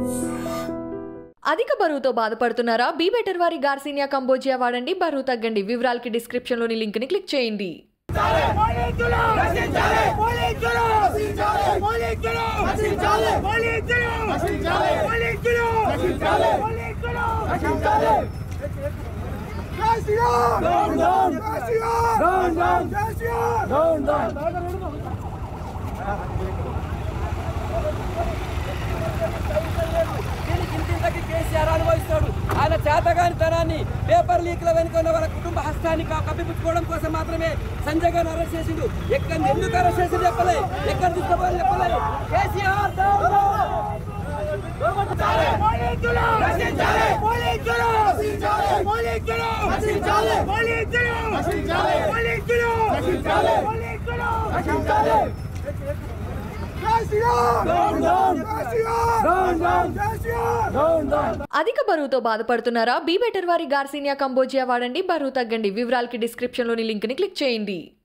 అధిక బరువుతో బాధపడుతున్నారా బీ బెటర్ వారి గార్సినియా కంబోజియా వాడండి బరువు తగ్గండి వివరాలకి డిస్క్రిప్షన్ లోని లింక్ ని క్లిక్ చేయండి పోలీసులు రక్షించాలి పోలీసులు రక్షించాలి పోలీసులు రక్షించాలి పోలీసులు రక్షించాలి పోలీసులు రక్షించాలి పోలీసులు రక్షించాలి KCR down down KCR down down KCR down down దీనికి ఇంటింతకి కేసీఆర్ అనుభవిస్తాడు ఆయన చేతగానితనాన్ని పేపర్ లీక్ల వెనుక ఉన్న వాళ్ళ కుటుంబ హస్తాన్ని కా- కప్పిపుచ్చుకోవడం కోసం మాత్రమే సంజయ్ గారిని అరెస్ట్ చేసిండు ఎక్కడ ఎందుకు అరెస్ట్ చేసిండు చెప్పలే ఎక్కడ తీసుకోవాలి చెప్పలే కేసీఆర్ down, down. పోలీసులు రక్షించాలి పోలీసులు రక్షించాలి పోలీసులు రక్షించాలి పోలీసులు రక్షించాలి పోలీసులు రక్షించాలి పోలీసులు రక్షించాలి KCR down down KCR down down KCR down down అధిక బరువుతో బాధపడుతున్నారా బీ బెటర్ వారి గార్సినియా కంబోజియా వాడండి బరువు తగ్గండి వివరాలకి డిస్క్రిప్షన్ లోని లింక్ ని క్లిక్ చేయండి